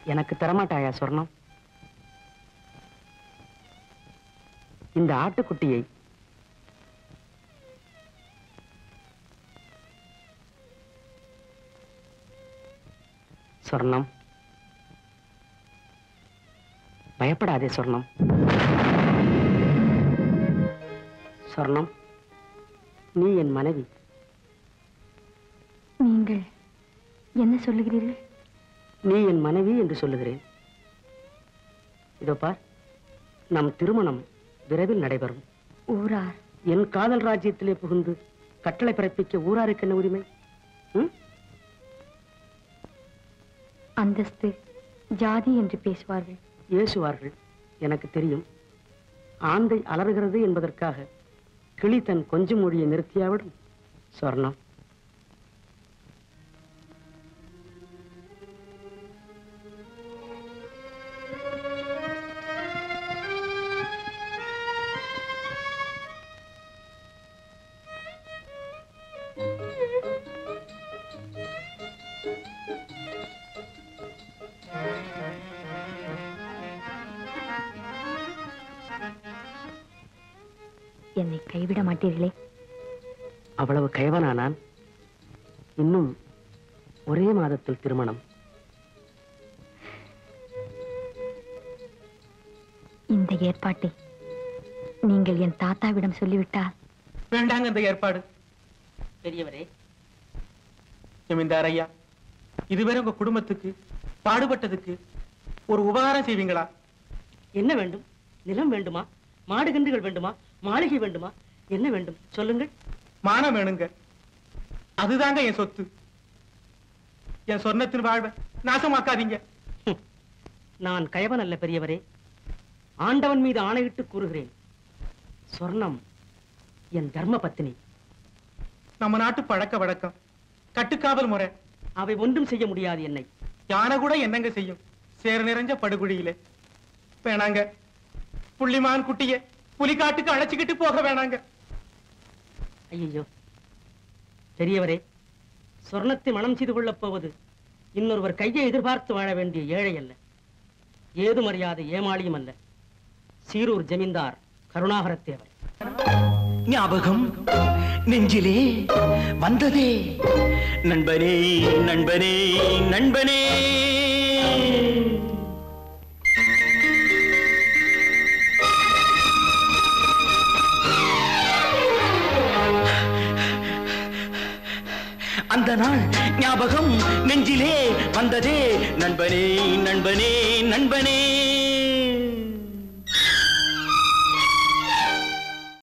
எனக்கு தரமாட்டாயா சொர்ணம் இந்த ஆட்டுக்குட்டியை சொர்ணம் பயப்படாதே சொர்ணம் சொர்ணம் நீ என் மனைவி நீங்கள் என்ன சொல்லுகிறீர்கள் நீ என் மனைவி என்று சொல்லுகிறேன் இதோ பார் நம் திருமணம் விரைவில் நடைபெறும் ஊரார் என் காதல் ராஜ்யத்திலே புகுந்து கட்டளை பிறப்பிக்க ஊராருக்கு என்ன உரிமை ம்? அந்தஸ்து ஜாதி என்று பேசுவார்கள் ஏசுவார்கள் எனக்கு தெரியும் ஆந்தை அலறுகிறது என்பதற்காக கிளி தன் கொஞ்சம் மொழியை நிறுத்தியாவிடும் சொர்ணம் என்னை கைவிட மாட்டீர்களே அவ்வளவு கைவனானான் இன்னும் ஒரே மாதத்தில் திருமணம் இந்த ஏற்பாட்டை நீங்கள் என் தாத்தாவிடம் சொல்லிவிட்டால் வேண்டாங்க இந்த ஏற்பாடு பெரியவரே ஜமீன்தார் ஐயா இதுவரை உங்க குடும்பத்துக்கு பாடுபட்டதுக்கு ஒரு உபகாரம் செய்வீங்களா என்ன வேண்டும் நிலம் வேண்டுமா மாடுகன்றுகள் வேண்டுமா மாளிகை வேண்டுமா என்ன வேண்டும் சொல்லுங்கள் மானம் வேணுங்க அதுதாங்க என் சொத்து என் சொர்ணத்தின் வாழ்வை நாசமாக்காதீங்க ஹம். நான் கயவன் அல்ல பெரியவரே ஆண்டவன் மீது ஆணையிட்டு கூறுகிறேன் சொர்ணம் என் தர்ம பத்தினி நம்ம நாட்டு பழக்க வழக்கம் கட்டுக்காவல் முறை அவை ஒன்றும் செய்ய முடியாது என்னை யானை கூட என்னங்க செய்யும் சேர நிறைஞ்ச படுகுழியிலே வேணாங்க புள்ளிமான் குட்டிய புலிகாட்டுக்கு அழைச்சிக்கிட்டு போக வேணாங்க ஐயோ பெரியவரே சொர்ணத்தை மனம் செய்து கொள்ளப் போவது இன்னொருவர் கையை எதிர்பார்த்து வாழ வேண்டிய ஏழை அல்ல ஏதும் அறியாத ஏமாளியும் அல்ல சீரூர் ஜமீன்தார் கருணாகரத்தேவர் ஞாபகம் நெஞ்சிலே வந்ததே நண்பனே நண்பனே நண்பனே அந்த நாள் ஞாபகம் நெஞ்சிலே வந்ததே நண்பனே நண்பனே நண்பனே